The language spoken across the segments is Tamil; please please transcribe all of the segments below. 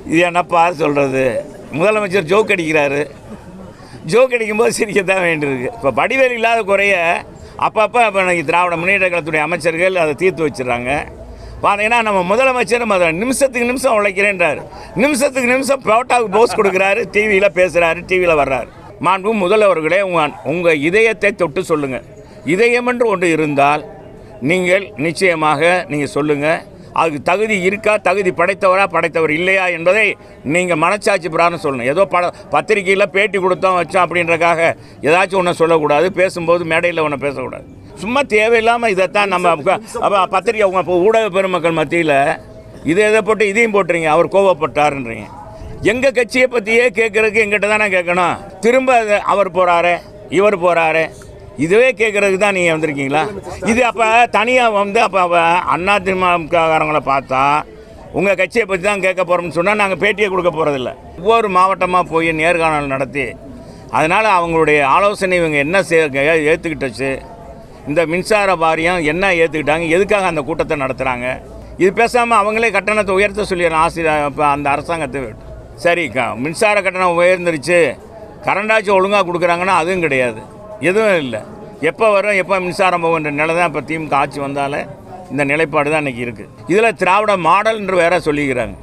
இது என்னப்பா சொல்கிறது முதலமைச்சர் ஜோக் அடிக்கிறாரு ஜோக் அடிக்கும்போது சிரிக்கத்தான் வேண்டியிருக்கு இப்போ படிவேல் இல்லாத குறைய அப்பப்போ இப்போ இன்னைக்கு திராவிட முன்னேற்ற கழகத்துடைய அமைச்சர்கள் அதை தீர்த்து வச்சிடுறாங்க பார்த்தீங்கன்னா நம்ம முதலமைச்சர் நம்ம அதை நிமிஷத்துக்கு நிமிஷம் உழைக்கிறேன்றார் நிமிஷத்துக்கு நிமிஷம் போட்டாவுக்கு போஸ் கொடுக்குறாரு டிவியில் பேசுகிறாரு டிவியில் வர்றாரு மாண்பு முதல்வர்களே உங்கள் உங்கள் இதயத்தை தொட்டு சொல்லுங்கள் இதயம் என்று ஒன்று இருந்தால் நீங்கள் நிச்சயமாக நீங்கள் சொல்லுங்கள் அதுக்கு தகுதி இருக்கா தகுதி படைத்தவரா படைத்தவர் இல்லையா என்பதை நீங்கள் மனச்சாட்சி பிரகாரம் சொல்லணும் ஏதோ பட பத்திரிக்கையில் பேட்டி கொடுத்தோம் வச்சோம் அப்படின்றக்காக ஏதாச்சும் ஒன்று சொல்லக்கூடாது பேசும்போது மேடையில் ஒன்று பேசக்கூடாது சும்மா தேவையில்லாமல் இதைத்தான் நம்ம அப்ப- அப்ப பத்திரிக்கை அவங்க இப்போ ஊடக பெருமக்கள் மத்தியில் இதை எதை போட்டு இதையும் போட்டுறீங்க அவர் கோவப்பட்டாருன்றீங்க எங்கள் கட்சியை பற்றியே கேட்குறதுக்கு எங்கிட்ட தானே கேட்கணும் திரும்ப அது அவர் போகிறாரு இவர் போகிறாரு இதுவே கேட்குறதுக்கு தான் நீங்கள் வந்திருக்கீங்களா இது அப்போ தனியாக வந்து அப்போ அண்ணா திமுககாரங்களை பார்த்தா உங்கள் கட்சியை பற்றி தான் கேட்க போகிறோம்னு சொன்னால் நாங்கள் பேட்டியை கொடுக்க போகிறதில்ல ஒவ்வொரு மாவட்டமாக போய் நேர்காணல் நடத்தி அதனால் அவங்களுடைய ஆலோசனை இவங்க என்ன சே ஏற்றுக்கிட்டுச்சு இந்த மின்சார வாரியம் என்ன ஏற்றுக்கிட்டாங்க எதுக்காக அந்த கூட்டத்தை நடத்துகிறாங்க இது பேசாமல் அவங்களே கட்டணத்தை உயர்த்த சொல்லிடுறோம் ஆசிரியர் இப்போ அந்த அரசாங்கத்தை விட்டு சரிக்கா மின்சார கட்டணம் உயர்ந்துருச்சு கரண்டாச்சும் ஒழுங்காக கொடுக்குறாங்கன்னா அதுவும் கிடையாது எதுவும் இல்லை எப்போ வரும் எப்போ மின்சாரம் போகுன்ற நிலை தான் இப்போ திமுக ஆட்சி வந்தாலே இந்த நிலைப்பாடு தான் இன்றைக்கி இருக்குது இதில் திராவிட மாடல்ன்ற வேற சொல்லிக்கிறாங்க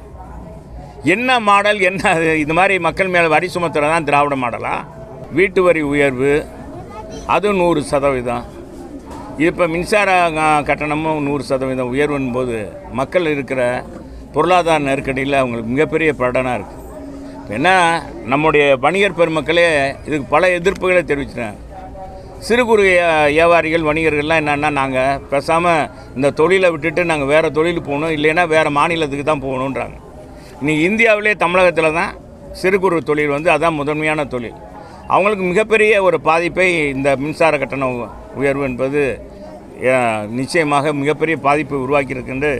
என்ன மாடல் என்ன அது இது மாதிரி மக்கள் மேலே வரி சுமத்துறது தான் திராவிட மாடலா வீட்டு வரி உயர்வு அது நூறு சதவீதம் இப்போ மின்சார அஹ், கட்டணமும் நூறு சதவீதம் உயர்வுன் போது மக்கள் இருக்கிற பொருளாதார நெருக்கடியில் அவங்களுக்கு மிகப்பெரிய படனாக இருக்குது இப்போ என்ன நம்முடைய வணிகர் பெருமக்களே இதுக்கு பல எதிர்ப்புகளை தெரிவிச்சிட்டாங்க சிறு குறு வியா- வியாபாரிகள் வணிகர்கள்லாம் என்னென்னா நாங்கள் பேசாமல் இந்த தொழிலை விட்டுட்டு நாங்கள் வேறு தொழில் போகணும் இல்லைன்னா வேறு மாநிலத்துக்கு தான் போகணுன்றாங்க இன்னைக்கு இந்தியாவிலே தமிழகத்தில் தான் சிறு குறு தொழில் வந்து அதான் முதன்மையான தொழில் அவங்களுக்கு மிகப்பெரிய ஒரு பாதிப்பை இந்த மின்சார கட்டண உ- உயர்வு என்பது அஹ், நிச்சயமாக மிகப்பெரிய பாதிப்பை உருவாக்கியிருக்குன்னு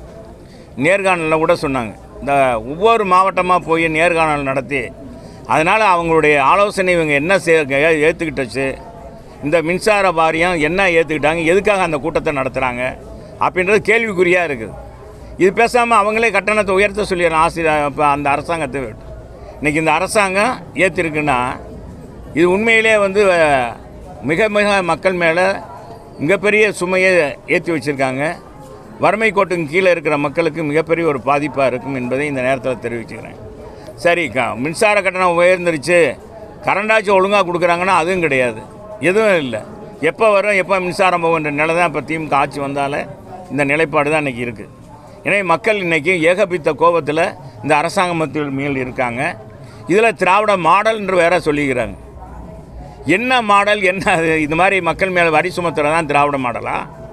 நேர்காணலில் கூட சொன்னாங்க இந்த ஒவ்வொரு மாவட்டமாக போய் நேர்காணல் நடத்தி அதனால் அவங்களுடைய ஆலோசனை இவங்க என்ன சே ஏற்றுக்கிட்டுச்சு இந்த மின்சார வாரியம் என்ன ஏற்றுக்கிட்டாங்க எதுக்காக அந்த கூட்டத்தை நடத்துகிறாங்க அப்படின்றது கேள்விக்குறியாக இருக்குது இது பேசாமல் அவங்களே கட்டணத்தை உயர்த்த சொல்லிடுறோம் ஆசிரியர் இப்போ அந்த அரசாங்கத்தை விட்டு இன்றைக்கி இந்த அரசாங்கம் ஏற்றிருக்குன்னா இது உண்மையிலே வந்து அஹ், மிக மிக மக்கள் மேலே மிகப்பெரிய சுமையை ஏற்றி வச்சுருக்காங்க வறுமை கோட்டுக்கு கீழே இருக்கிற மக்களுக்கு மிகப்பெரிய ஒரு பாதிப்பாக இருக்கும் என்பதை இந்த நேரத்தில் தெரிவிச்சுக்கிறேன் சரி க மின்சார கட்டணம் உயர்ந்துருச்சு கரண்டாச்சும் ஒழுங்காக கொடுக்குறாங்கன்னா அதுவும் கிடையாது எதுவும் இல்லை எப்போ வரும் எப்போ மின்சாரம் போகுன்ற நிலை தான் இப்போ திமுக ஆட்சி வந்தாலே இந்த நிலைப்பாடு தான் இன்றைக்கி இருக்குது எனவே மக்கள் இன்றைக்கி ஏகபித்த கோபத்தில் இந்த அரசாங்கத்தில் மேல் இருக்காங்க இதில் திராவிட மாடல்ன்ற வேற சொல்லிக்கிறாங்க என்ன மாடல் என்ன அது இது மாதிரி மக்கள் மேலே வரி சுமத்துறது தான் திராவிட மாடலா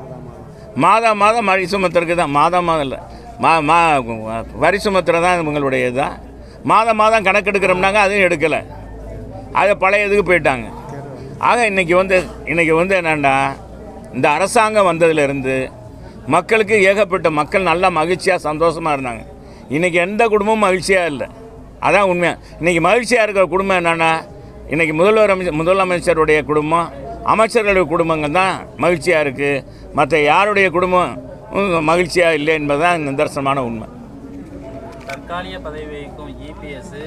மாதம் மாதம் வரி சுமத்துறதுக்கு தான் மாதம் மாதம் இல்லை மா மா வரி சுமத்துறது தான் இவங்களுடைய இதுதான் மாதம் மாதம் கணக்கெடுக்கிறோம்னாங்க அதுவும் எடுக்கலை அதை பழைய இதுக்கு போயிட்டாங்க ஆக இன்றைக்கி வந்து இன்றைக்கி வந்து என்னென்னா இந்த அரசாங்கம் வந்ததிலிருந்து மக்களுக்கு ஏகப்பட்ட மக்கள் நல்லா மகிழ்ச்சியாக சந்தோஷமாக இருந்தாங்க இன்றைக்கி எந்த குடும்பமும் மகிழ்ச்சியாக இல்லை அதான் உண்மை இன்றைக்கி மகிழ்ச்சியாக இருக்கிற குடும்பம் என்னென்னா இன்றைக்கி முதல்வர் அமைச்சர் முதலமைச்சருடைய குடும்பம் அமைச்சர்களுடைய குடும்பங்கள் தான் மகிழ்ச்சியாக இருக்குது மற்ற யாருடைய குடும்பம் மகிழ்ச்சியாக இல்லை என்பதுதான் நிதர்சனமான உண்மை தற்காலிக பதவி வகிக்கும் இபிஎஸ்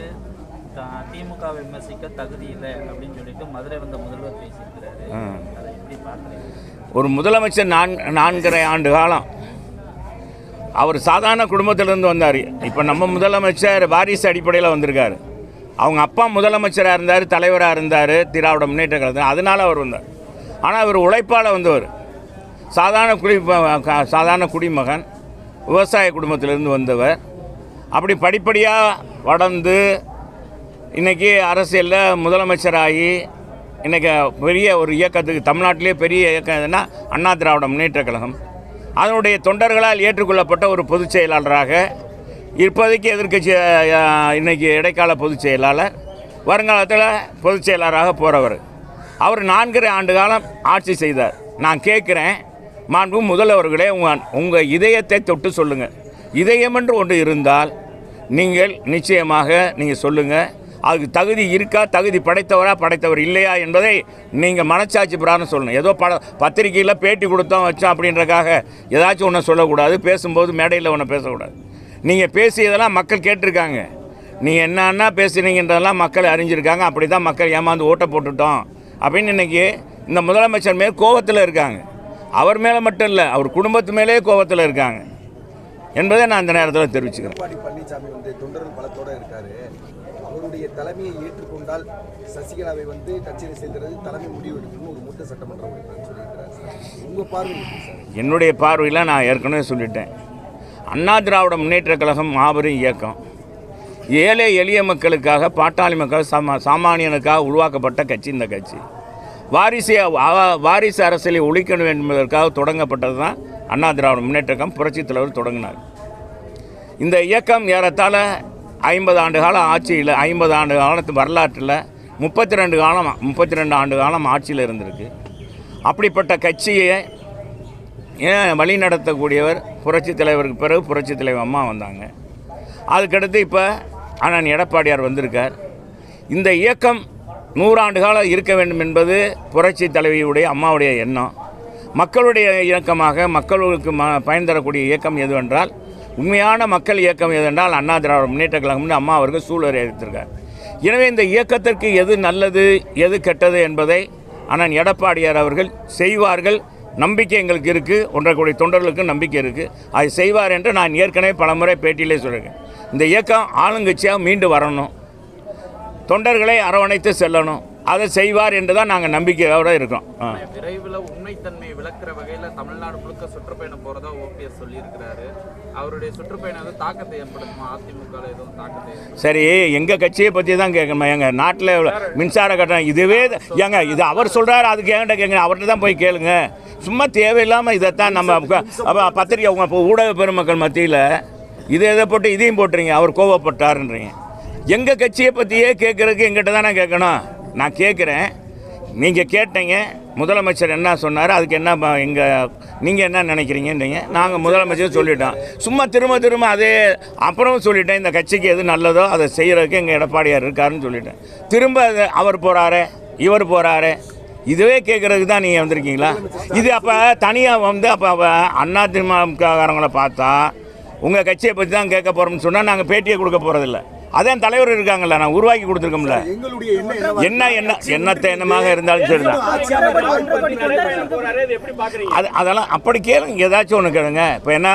திமுக விமர்சிக்க தகுதி இல்லை அப்படின்னு சொல்லிட்டு மதுரை வந்த முதல்வர் பேசியிருக்கிறாரு ஆ. அதை எப்படி பார்க்குறீங்க ஒரு முதலமைச்சர் நான் நான்கரை ஆண்டு காலம் அவர் சாதாரண குடும்பத்திலேருந்து வந்தார் இப்போ நம்ம முதலமைச்சர் வாரிசு அடிப்படையில் வந்திருக்காரு அவங்க அப்பா முதலமைச்சராக இருந்தார் தலைவராக இருந்தார் திராவிட முன்னேற்ற கழகத்தில் அதனால் அவர் வந்தார் ஆனால் அவர் உழைப்பால் வந்தவர் சாதாரண குடி க- சாதாரண குடிமகன் விவசாய குடும்பத்திலிருந்து வந்தவர் அப்படி படிப்படியாக வளர்ந்து இன்றைக்கி அரசியலில் முதலமைச்சராகி இன்றைக்கி பெரிய ஒரு இயக்கத்துக்கு தமிழ்நாட்டிலே பெரிய இயக்கம் எதுனா அண்ணா திராவிட முன்னேற்ற கழகம் அதனுடைய தொண்டர்களால் ஏற்றுக்கொள்ளப்பட்ட ஒரு பொதுச் செயலாளராக இப்போதைக்கு எதிர்க்கட்சி அஹ், இன்னைக்கு இடைக்கால பொதுச் செயலாளர் வருங்காலத்தில் பொதுச் செயலாளராக போகிறவர் அவர் நான்கரை ஆண்டு காலம் ஆட்சி செய்தார் நான் கேட்குறேன் மாண்பு முதல்வர்களே உங்கள் உங்கள் இதயத்தை தொட்டு சொல்லுங்கள் இதயம் என்று ஒன்று இருந்தால் நீங்கள் நிச்சயமாக நீங்கள் சொல்லுங்கள் அதுக்கு தகுதி இருக்கா தகுதி படைத்தவரா படைத்தவர் இல்லையா என்பதை நீங்கள் மனச்சாட்சி பிரகாரம் சொல்லணும் ஏதோ பட பத்திரிக்கையில் பேட்டி கொடுத்தோம் வச்சோம் அப்படின்றக்காக ஏதாச்சும் ஒன்று சொல்லக்கூடாது பேசும்போது மேடையில் ஒன்று பேசக்கூடாது நீங்கள் பேசியதெல்லாம் மக்கள் கேட்டிருக்காங்க நீங்கள் என்னன்னா பேசுனீங்கன்றதெல்லாம் மக்கள் அறிஞ்சிருக்காங்க அப்படி தான் மக்கள் ஏமாந்து ஓட்டை போட்டுட்டோம் அப்படின்னு இன்னைக்கு இந்த முதலமைச்சர் மேல் கோவத்தில் இருக்காங்க அவர் மேலே மட்டும் இல்லை அவர் குடும்பத்து மேலே கோவத்தில் இருக்காங்க என்பதை நான் இந்த நேரத்தில் தெரிவிச்சுக்கிறேன் எடப்பாடி பழனிசாமி வந்து தொண்டர்கள் பலத்தோட இருக்காரு அவருடைய தலைமையை ஏற்றுக்கொண்டால் சசிகலாவை வந்து கட்சியில் சேர்க்கிறது தலைமை முடிவு எடுக்கணும்னு ஒரு மூத்த சட்டமன்ற உறுப்பினர் சொல்லியிருக்கிறார் சார் உங்க பார்வை எப்படி சார் என்னுடைய பார்வையில் நான் ஏற்கனவே சொல்லிட்டேன் அண்ணா திராவிட முன்னேற்ற கழகம் மாபெரும் இயக்கம் ஏழை எளிய மக்களுக்காக பாட்டாளி மக்கள் சாமா சாமானியனுக்காக உருவாக்கப்பட்ட கட்சி இந்த கட்சி வாரிசு அவ- வாரிசு அரசியலை ஒழிக்கணும் என்பதற்காக தொடங்கப்பட்டது தான் அண்ணா திராவிட முன்னேற்ற கழகம் புரட்சித் தலைவர் தொடங்கினார் இந்த இயக்கம் ஏறத்தாழ ஐம்பது ஆண்டு கால ஆட்சியில் ஐம்பது ஆண்டு காலத்து வரலாற்றில் முப்பத்தி ரெண்டு காலம் முப்பத்தி ரெண்டு ஆண்டு காலம் ஆட்சியில் இருந்திருக்கு அப்படிப்பட்ட கட்சியை ஏன் வழி நடத்தக்கூடியவர் புரட்சித் தலைவருக்கு பிறகு புரட்சித் தலைவர் அம்மா வந்தாங்க அதுக்கடுத்து இப்போ அண்ணன் எடப்பாடியார் வந்திருக்கார் இந்த இயக்கம் நூறாண்டு காலம் இருக்க வேண்டும் என்பது புரட்சி தலைவியுடைய அம்மாவுடைய எண்ணம் மக்களுடைய இயக்கமாக மக்களுக்கு ம பயன் தரக்கூடிய இயக்கம் எதுவென்றால் உண்மையான மக்கள் இயக்கம் எதுவென்றால் அண்ணா திராவிட முன்னேற்ற கழகம்னு அம்மா அவர்கள் சூழலை எடுத்திருக்கார் எனவே இந்த இயக்கத்திற்கு எது நல்லது எது கெட்டது என்பதை அண்ணன் எடப்பாடியார் அவர்கள் செய்வார்கள் நம்பிக்கை எங்களுக்கு இருக்குது ஒன்றரை கோடி தொண்டர்களுக்கு நம்பிக்கை இருக்குது அதை செய்வார் என்று நான் ஏற்கனவே பலமுறை பேட்டியிலே சொல்லியிருக்கேன் இந்த இயக்கம் ஆளுங்கட்சியாக மீண்டு வரணும் தொண்டர்களை அரவணைத்து செல்லணும் அதை செய்வார் என்று தான் நாங்கள் நம்பிக்கையோடு இருக்கோம் ஆ விரைவில் உண்மைத்தன்மையை விளக்குற வகையில் தமிழ்நாடு முழுக்க சுற்றுப்பயணம் போகிறதா ஓபிஎஸ் சொல்லியிருக்கிறாரு அவருடைய சுற்றுப்பயணம் வந்து தாக்கத்தை ஏற்படுத்துமா அதிமுக எதுவும் தாக்கத்தை ஏற்படுத்துமா? சரி எங்கள் கட்சியை பற்றி தான் கேட்கணுமா எங்கள் நாட்டில் மின்சார கட்டணம் இதுவே ஏங்க இது அவர் சொல்கிறாரு அதுக்கு என்கிட்ட கேட்குங்க அவர்கிட்ட தான் போய் கேளுங்க சும்மா தேவையில்லாமல் இதைத்தான் நம்ம க- அப்ப பத்திரிக்கை உங்க இப்போ ஊடக பெருமக்கள் மத்தியில் இதை இதை போட்டு இதையும் போட்டுறீங்க அவர் கோவப்பட்டாருன்றீங்க எங்கள் கட்சியை பற்றியே கேட்குறதுக்கு எங்கிட்ட தானே கேட்கணும் நான் கேட்குறேன் நீங்கள் கேட்டீங்க முதலமைச்சர் என்ன சொன்னார் அதுக்கு என்ன எங்கள் நீங்கள் என்ன நினைக்கிறீங்கன்றீங்க நாங்கள் முதலமைச்சர் சொல்லிட்டோம் சும்மா திரும்ப திரும்ப அதே அப்புறம் சொல்லிட்டேன் இந்த கட்சிக்கு எது நல்லதோ அதை செய்கிறதுக்கு எங்கள் எடப்பாடியார் இருக்காருன்னு சொல்லிட்டேன் திரும்ப அது அவர் போகிறாரு இவர் போகிறாரு இதுவே கேட்குறதுக்கு தான் நீங்கள் வந்திருக்கீங்களா இது அப்போ தனியாக வந்து அப்போ அண்ணா திமுககாரங்களை பார்த்தா உங்கள் கட்சியை பற்றி தான் கேட்க போகிறோம்னு சொன்னால் நாங்கள் பேட்டியை கொடுக்க போகிறதில்ல அதான் தலைவர் இருக்காங்கல்ல நான் உருவாக்கி கொடுத்துருக்கோம்ல எங்களுடைய எண்ணம் என்னவா என்ன என்ன என்னத்தை என்னமாக இருந்தாலும் சரிதான் ஆட்சி அமைக்க அது அதெல்லாம் அப்படி கேளுங்க ஏதாச்சும் ஒன்று கேளுங்க இப்போ என்ன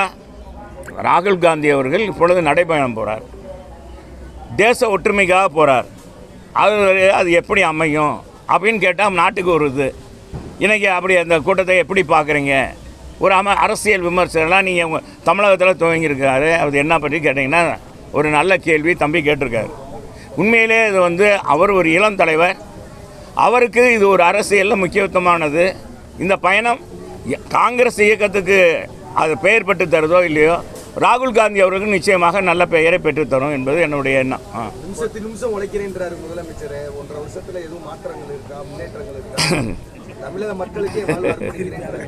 ராகுல் காந்தி அவர்கள் இப்பொழுது நடைபயணம் போகிறார் தேச ஒற்றுமைக்காக போகிறார் அது அது எப்படி அமையும் அப்படின்னு கேட்டால் நாட்டுக்கு ஒரு இது இன்றைக்கி அப்படி அந்த கூட்டத்தை எப்படி பார்க்குறீங்க ஒரு அம அரசியல் விமர்சனம்லாம் நீங்கள் உங்கள் தமிழகத்தில் துவங்கியிருக்காரு அது என்ன பற்றி கேட்டிங்கன்னா ஒரு நல்ல கேள்வி தம்பி கேட்டிருக்காரு உண்மையிலே இது வந்து அவர் ஒரு இளம் தலைவர் அவருக்கு இது ஒரு அரசியலில் முக்கியத்துவமானது இந்த பயணம் எ- காங்கிரஸ் இயக்கத்துக்கு அது பெயர் பெற்று தருதோ இல்லையோ ராகுல் காந்தி அவர்களுக்கு நிச்சயமாக நல்ல பெயரை பெற்றுத் தரும் என்பது என்னுடைய எண்ணம் ஆ நிமிஷத்து நிமிஷம் உழைக்கிறேன்றாரு முதலமைச்சர் ஒன்றரை வருஷத்துல எதுவும் மாற்றங்கள் இருக்கா முன்னேற்றங்கள் இருக்கா தமிழக மக்களுக்கே வாழ்வார் கொடுக்கிறேன்றாரு.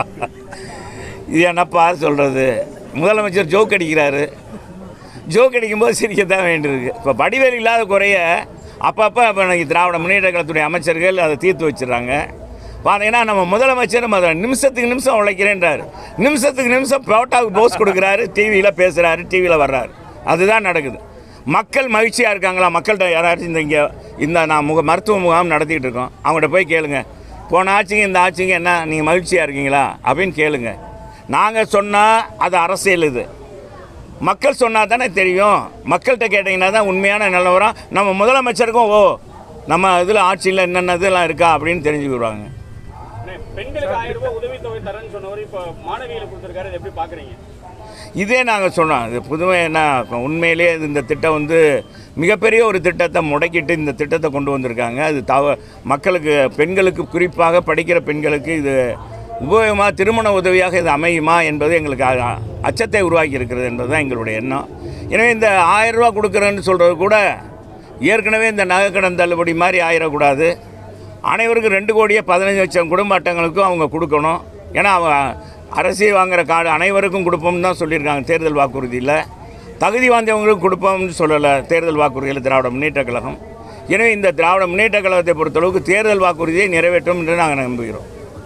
இது என்னப்பா சொல்கிறது முதலமைச்சர் ஜோக் அடிக்கிறாரு ஜோக் அடிக்கும்போது சிரிக்கத்தான் வேண்டியிருக்கு இப்போ வடிவேல் இல்லாத குறைய அப்பப்போ இப்போ இன்னைக்கு திராவிட முன்னேற்ற கழகத்துடைய அமைச்சர்கள் அதை தீர்த்து வச்சிடுறாங்க பார்த்தீங்கன்னா நம்ம முதலமைச்சர் அதை நிமிஷத்துக்கு நிமிஷம் உழைக்கிறேன்றார் நிமிஷத்துக்கு நிமிஷம் போட்டாவுக்கு போஸ் கொடுக்குறாரு டிவியில் பேசுகிறாரு டிவியில் வர்றாரு அதுதான் நடக்குது மக்கள் மகிழ்ச்சியாக இருக்காங்களா மக்கள்கிட்ட யாராச்சும் இந்த இங்கே இந்த நான் முக மருத்துவ முகாம் நடத்திட்டு இருக்கோம் அவங்கள்ட்ட போய் கேளுங்க போன ஆட்சிங்க இந்த ஆட்சிங்க என்ன நீங்கள் மகிழ்ச்சியாக இருக்கீங்களா அப்படின்னு கேளுங்க நாங்கள் சொன்னால் அது அரசியல் இது மக்கள் சொன்னால் தானே தெரியும் மக்கள்கிட்ட கேட்டிங்கன்னா தான் உண்மையான நிலவரம் நம்ம முதலமைச்சருக்கும் ஓ நம்ம இதில் ஆட்சியில் என்னென்ன இதெல்லாம் இருக்கா அப்படின்னு தெரிஞ்சுக்கிடுவாங்க அண்ணே, பெண்களுக்கு ஆயிரம் ரூபாய் உதவித்தொகை தரேன்னு சொன்னவர் இப்போ மாணவிகளுக்கு கொடுத்துருக்காரு இதை எப்படி பார்க்குறீங்க இதே நாங்கள் சொன்னோம் இது புதுமை என்ன இப்ப உண்மையிலேயே இது இந்த திட்டம் வந்து மிகப்பெரிய ஒரு திட்டத்தை முடக்கிட்டு இந்த திட்டத்தை கொண்டு வந்திருக்காங்க அது தவ மக்களுக்கு பெண்களுக்கு குறிப்பாக படிக்கிற பெண்களுக்கு இது உபயோகமாக திருமண உதவியாக இது அமையுமா என்பது எங்களுக்கு அ- அச்சத்தை உருவாக்கி இருக்கிறது என்பது தான் எங்களுடைய எண்ணம் எனவே இந்த ஆயிரம் ரூபா கொடுக்குறேன்னு சொல்கிறது கூட ஏற்கனவே இந்த நகைக்கடன் தள்ளுபடி மாதிரி ஆயிடக்கூடாது அனைவருக்கும் ரெண்டு கோடியே பதினஞ்சு லட்சம் குடும்ப அட்டங்களுக்கும் அவங்க கொடுக்கணும் ஏன்னா அவ அரசியல் வாங்குற கார்டு அனைவருக்கும் கொடுப்போம்னு தான் சொல்லியிருக்காங்க தேர்தல் வாக்குறுதியில் தகுதி வாய்ந்தவங்களுக்கு கொடுப்போம்னு சொல்லலை தேர்தல் வாக்குறுதியில் திராவிட முன்னேற்ற கழகம் எனவே இந்த திராவிட முன்னேற்ற கழகத்தை பொறுத்தளவுக்கு தேர்தல் வாக்குறுதியை நிறைவேற்றும் என்று நாங்கள் நம்புகிறோம்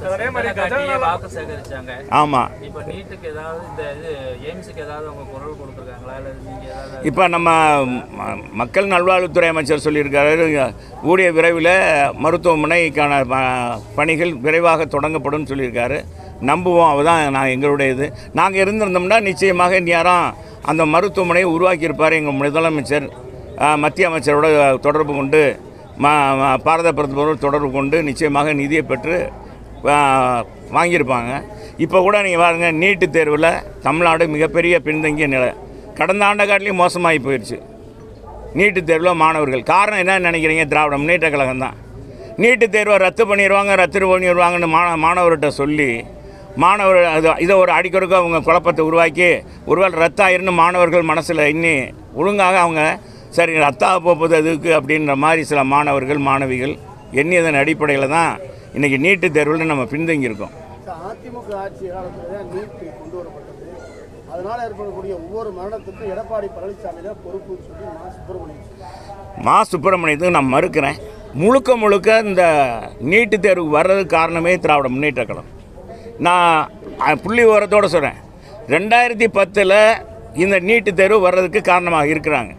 அதே மாதிரி காட்டியே வாக்கு சேகரிச்சாங்க ஆமாம் இப்போ நீட்டுக்கு ஏதாவது இந்த இது எய்ம்ஸுக்கு ஏதாவது அவங்க குரல் கொடுத்துருக்காங்களா இல்லை நீங்க ஏதாவது இப்போ நம்ம ம- மக்கள் நல்வாழ்வுத்துறை அமைச்சர் சொல்லியிருக்காரு கூடிய விரைவில் மருத்துவமனைக்கான ப- பணிகள் விரைவாக தொடங்கப்படும் சொல்லியிருக்காரு நம்புவோம் அவதான் நான் எங்களுடைய இது நாங்கள் இருந்திருந்தோம்னா நிச்சயமாக நேரம் அந்த மருத்துவமனையை உருவாக்கியிருப்பார் எங்கள் முதலமைச்சர் அஹ், மத்திய அமைச்சரோட தொடர்பு கொண்டு ம ம- பாரத பிரதமரோடு தொடர்பு கொண்டு நிச்சயமாக நிதியை பெற்று அஹ், வாங்கியிருப்பாங்க இப்போ கூட நீங்கள் பாருங்க நீட்டு தேர்வில் தமிழ்நாடு மிகப்பெரிய பின்தங்கிய நிலை கடந்த ஆண்டு காட்டிலையும் மோசமாகி போயிடுச்சு நீட்டு தேர்வில் மாணவர்கள் காரணம் என்ன நினைக்கிறீங்க திராவிட முன்னேற்ற கழகம் தான் நீட்டு தேர்வை ரத்து பண்ணிடுவாங்க ரத்து பண்ணிடுவாங்கன்னு மாண மாணவர்கிட்ட சொல்லி மாணவர் அது இதை ஒரு அடிக்கொருக்க அவங்க குழப்பத்தை உருவாக்கி ஒருவேளை ரத்தாயிருன்னு மாணவர்கள் மனசில் இன்னி ஒழுங்காக அவங்க சரி ரத்தாக போகுது அதுக்கு அப்படின்ற மாதிரி சில மாணவர்கள் மாணவிகள் எண்ணியதன் அடிப்படையில் தான் இன்றைக்கி நீட்டு தேர்வில் நம்ம பின்தங்கியிருக்கோம் அதிமுக ஆட்சி காலத்தில் தான் நீட் கொண்டு வரப்பட்டது அதனால் ஏற்படக்கூடிய ஒவ்வொரு மரணத்துக்கும் எடப்பாடி பழனிசாமி தான் பொறுப்புன்னு சொல்லி மா சுப்பிரமணியன் சொன்னார். மா சுப்பிரமணியத்துக்கு நான் மறுக்கிறேன் முழுக்க முழுக்க இந்த நீட்டு தேர்வுக்கு வர்றதுக்கு காரணமே திராவிட முன்னேற்ற கழகம் நான் அஹ், புள்ளி விவரத்தோடு சொல்கிறேன் ரெண்டாயிரத்தி பத்தில் இந்த நீட்டு தேர்வு வர்றதுக்கு காரணமாக இருக்கிறாங்க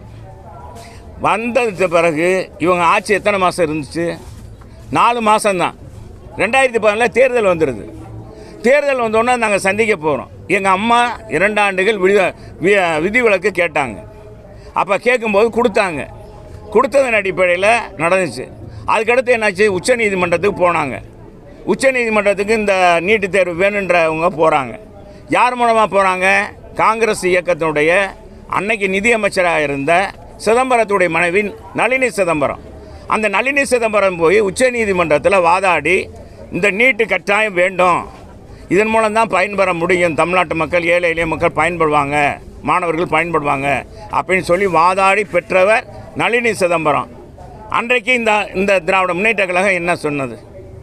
வந்ததுக்கு பிறகு இவங்க ஆட்சி எத்தனை மாதம் இருந்துச்சு நாலு மாதம்தான் ரெண்டாயிரத்தி பதினில் தேர்தல் வந்துடுது தேர்தல் வந்தோடனே நாங்கள் சந்திக்க போகிறோம் எங்கள் அம்மா இரண்டு ஆண்டுகள் விதி வி- விதிவிலக்கு கேட்டாங்க அப்போ கேட்கும்போது கொடுத்தாங்க கொடுத்ததன் அடிப்படையில் நடந்துச்சு அதுக்கடுத்து என்னாச்சு உச்சநீதிமன்றத்துக்கு போனாங்க உச்சநீதிமன்றத்துக்கு இந்த நீட்டு தேர்வு வேணுன்றவங்க போகிறாங்க யார் மூலமாக போகிறாங்க காங்கிரஸ் இயக்கத்தினுடைய அன்னைக்கு நிதியமைச்சராக இருந்த சிதம்பரத்துடைய மனைவி நளினி சிதம்பரம் அந்த நளினி சிதம்பரம் போய் உச்சநீதிமன்றத்தில் வாதாடி இந்த நீட்டு கட்டாயம் வேண்டும் இதன் மூலம் தான் பயன்பெற முடியும் தமிழ்நாட்டு மக்கள் ஏழை எளிய மக்கள் பயன்படுவாங்க மாணவர்கள் பயன்படுவாங்க அப்படின்னு சொல்லி வாதாடி பெற்றவர் நளினி சிதம்பரம் அன்றைக்கு இந்த இந்த திராவிட முன்னேற்ற கழகம் என்ன சொன்னது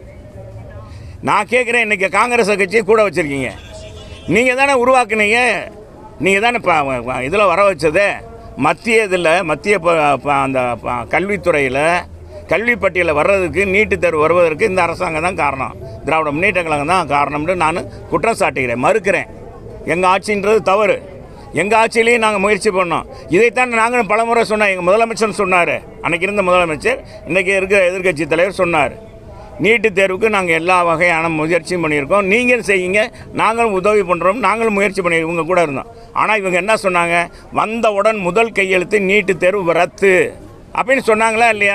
நான் கேட்குறேன் இன்றைக்கி காங்கிரஸ் கட்சியை கூட வச்சுருக்கீங்க நீங்கள் தானே உருவாக்குனீங்க நீங்கள் தானே இப்போ இதில் வர வச்சது மத்திய இதில் மத்திய ப- ப- அந்த ப- கல்வித்துறையில் கல்வி பட்டியலில் வர்றதுக்கு நீட்டு தேர்வு வருவதற்கு இந்த அரசாங்கம் தான் காரணம் திராவிட முன்னேற்ற கழகம் தான் காரணம்னு நான் குற்றம் சாட்டுகிறேன் மறுக்கிறேன் எங்கள் ஆட்சின்றது தவறு எங்கள் ஆட்சியிலையும் நாங்கள் முயற்சி பண்ணோம் இதைத்தான் நாங்களும் பலமுறை சொன்னோம் எங்கள் முதலமைச்சர் சொன்னார் அன்னைக்கு இருந்த முதலமைச்சர் இன்றைக்கி இருக்கிற எதிர்க்கட்சி தலைவர் சொன்னார் நீட்டு தேர்வுக்கு நாங்கள் எல்லா வகையான முயற்சியும் பண்ணியிருக்கோம் நீங்கள் செய்யுங்க நாங்களும் உதவி பண்ணுறோம் நாங்களும் முயற்சி பண்ணி இவங்க கூட இருந்தோம் ஆனால் இவங்க என்ன சொன்னாங்க வந்தவுடன் முதல் கையெழுத்து நீட்டு தேர்வு ரத்து அப்படின்னு சொன்னாங்களா இல்லையா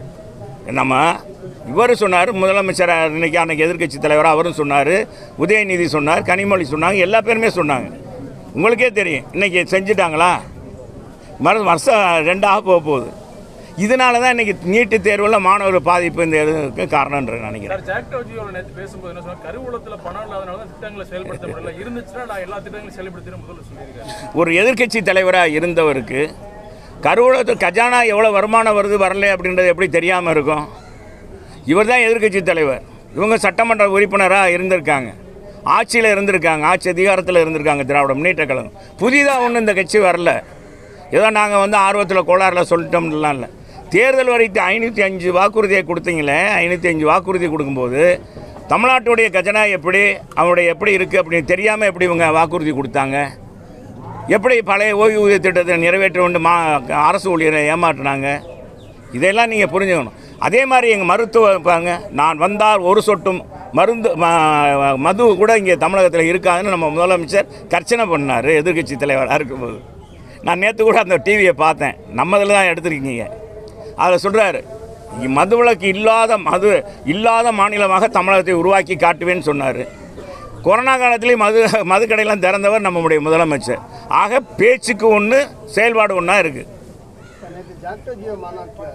நம்ம இவர் சொன்னார் முதலமைச்சர் இன்னைக்கு அன்னைக்கு எதிர்க்கட்சி தலைவர் அவரும் சொன்னார் உதயநிதி சொன்னார் கனிமொழி சொன்னாங்க எல்லா பேருமே சொன்னாங்க உங்களுக்கே தெரியும் இன்னைக்கு செஞ்சுட்டாங்களா மறு வருஷம் ரெண்டாக போக போகுது இதனால தான் இன்னைக்கு நீட்டு தேர்வில் மாணவர் பாதிப்பு இந்த இதுக்கு காரணம்ன்ற நினைக்கிறேன் சார் ஜாக்டோஜியோட நேற்று பேசும்போது என்ன சொன்னா கருவூலத்தில் பணம் இல்லாதனால தான் திட்டங்களை செயல்படுத்த முடியல இருந்துச்சுன்னா நான் எல்லா திட்டங்களையும் செயல்படுத்தின முதல்ல சொல்லியிருக்காரு ஒரு எதிர்க்கட்சி தலைவராக இருந்தவருக்கு கருவூலத்து கஜானா எவ்வளோ வருமானம் வருது வரல அப்படின்றது எப்படி தெரியாமல் இருக்கும் இவர் தான் எதிர்க்கட்சி தலைவர் இவங்க சட்டமன்ற உறுப்பினராக இருந்திருக்காங்க ஆட்சியில் இருந்திருக்காங்க ஆட்சி அதிகாரத்தில் இருந்திருக்காங்க திராவிட முன்னேற்ற கழகம் புதிதாக ஒன்றும் இந்த கட்சி வரல ஏதோ நாங்கள் வந்து ஆர்வத்தில் கோளாறில் சொல்லிட்டோம்லாம் இல்லை தேர்தல் வரைக்கும் ஐநூற்றி அஞ்சு வாக்குறுதியை கொடுத்தீங்களே ஐநூற்றி அஞ்சு வாக்குறுதி கொடுக்கும்போது தமிழ்நாட்டுடைய கஜனா எப்படி அவருடைய எப்படி இருக்குது அப்படின்னு தெரியாமல் எப்படி இவங்க வாக்குறுதி கொடுத்தாங்க எப்படி பழைய ஓய்வூதிய திட்டத்தை நிறைவேற்ற வேண்டும் மா அரசு ஊழியரை ஏமாற்றினாங்க இதெல்லாம் நீங்கள் புரிஞ்சுக்கணும் அதே மாதிரி எங்கள் மருத்துவ பாருங்க நான் வந்தால் ஒரு சொட்டும் மருந்து ம- மது கூட இங்கே தமிழகத்தில் இருக்காதுன்னு நம்ம முதலமைச்சர் கர்ச்சனை பண்ணார் எதிர்க்கட்சி தலைவராக இருக்கும்போது நான் நேற்று கூட அந்த டிவியை பார்த்தேன் நம்மதில் தான் எடுத்திருக்கீங்க அதில் சொல்கிறாரு மதுவிலக்கு இல்லாத மது இல்லாத மாநிலமாக தமிழகத்தை உருவாக்கி காட்டுவேன்னு சொன்னார் கொரோனா காலத்துலேயும் மது மதுக்கடையெல்லாம் திறந்தவர் நம்முடைய முதலமைச்சர் ஆக பேச்சுக்கு ஒன்று செயல்பாடு ஒன்றா இருக்குது இப்ப நேற்று ஜாக்டோ ஜியோ மாநாட்டில்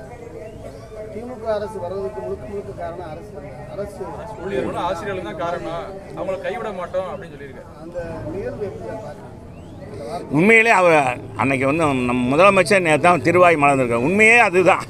திமுக அரசு வர்றதுக்கு முழுக்க முழுக்க காரணம் அரசு அரசு ஊழியர்களும் ஆசிரியர்களும் தான் காரணம் அவங்கள கைவிட மாட்டோம் அப்படின்னு சொல்லியிருக்காரு அந்த நிகழ்வு எப்படி சார் பார்க்குறீங்க அந்த வார்த்தை உண்மையிலே அவர் அன்னைக்கு வந்து நம்ம முதலமைச்சர் நேற்று தான் திருவாய் மலர்ந்திருக்கார் உண்மையே அதுதான்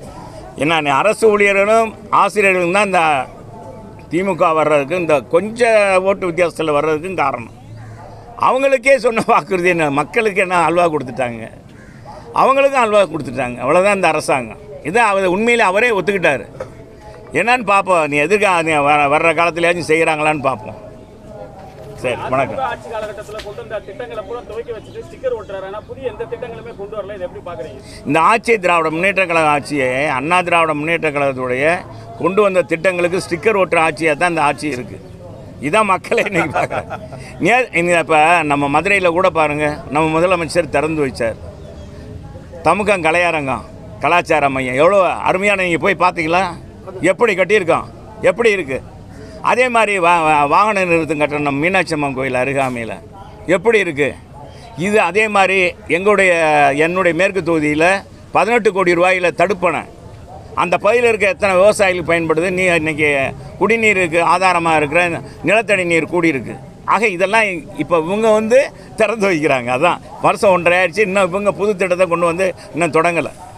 என்ன அரசு ஊழியர்களும் ஆசிரியர்களும் தான் இந்த திமுக வர்றதுக்கு இந்த கொஞ்சம் ஓட்டு வித்தியாசத்தில் வர்றதுக்கும் காரணம் அவங்களுக்கே சொன்ன வாக்குறுதி என்ன மக்களுக்கு என்ன அல்வா கொடுத்துட்டாங்க அவங்களுக்கும் அல்வா கொடுத்துட்டாங்க அவ்வளோதான் இந்த அரசாங்கம் இதை அவர் உண்மையில் அவரே ஒத்துக்கிட்டார் என்னன்னு பார்ப்போம் நீ எதிர்கா நீ வர வர்ற காலத்துலேயாச்சும் செய்கிறாங்களான்னு பார்ப்போம் சரி வணக்கம் அதிமுக ஆட்சி காலகட்டத்தில் கொண்டு வந்த திட்டங்களை பூரா துவக்கி வச்சுட்டு ஸ்டிக்கர் ஒட்டுறாரு ஆனா புதிய எந்த திட்டங்களுமே கொண்டு வரல இதை எப்படி பாக்குறீங்க இந்த ஆட்சி திராவிட முன்னேற்ற கழக ஆட்சியை அண்ணா திராவிட முன்னேற்ற கழகத்துடைய கொண்டு வந்த திட்டங்களுக்கு ஸ்டிக்கர் ஒட்டுற ஆட்சியாக தான் இந்த ஆட்சி இருக்குது இதான் மக்களே இன்னைக்கு பார்க்குறேன் ஏன் இப்போ நம்ம மதுரையில் கூட பாருங்கள் நம்ம முதலமைச்சர் திறந்து வச்சார் தமுகம் கலையரங்கம் கலாச்சார மையம் எவ்வளோ அருமையான நீங்கள் போய் பார்த்தீங்களா எப்படி கட்டியிருக்கோம் எப்படி இருக்குது அதே மாதிரி வா வா- வாகன நிறுத்தம் கட்டணும் நம்ம மீனாட்சி அம்மன் கோயில் அருகாமையில் எப்படி இருக்குது இது அதே மாதிரி எங்களுடைய என்னுடைய மேற்கு தொகுதியில் பதினெட்டு கோடி ரூபாயில் தடுப்பணை அந்த பகுதியில் இருக்க எத்தனை விவசாயிகளுக்கு பயன்படுது நீ இன்னைக்கு குடிநீருக்கு ஆதாரமாக இருக்கிற நிலத்தடி நீர் கூடியிருக்கு ஆக இதெல்லாம் இப்போ இவங்க வந்து திறந்து வைக்கிறாங்க அதான் வருஷம் ஒன்றரை ஆயிடுச்சு இன்னும் இவங்க புது திட்டத்தை கொண்டு வந்து இன்னும் தொடங்கலை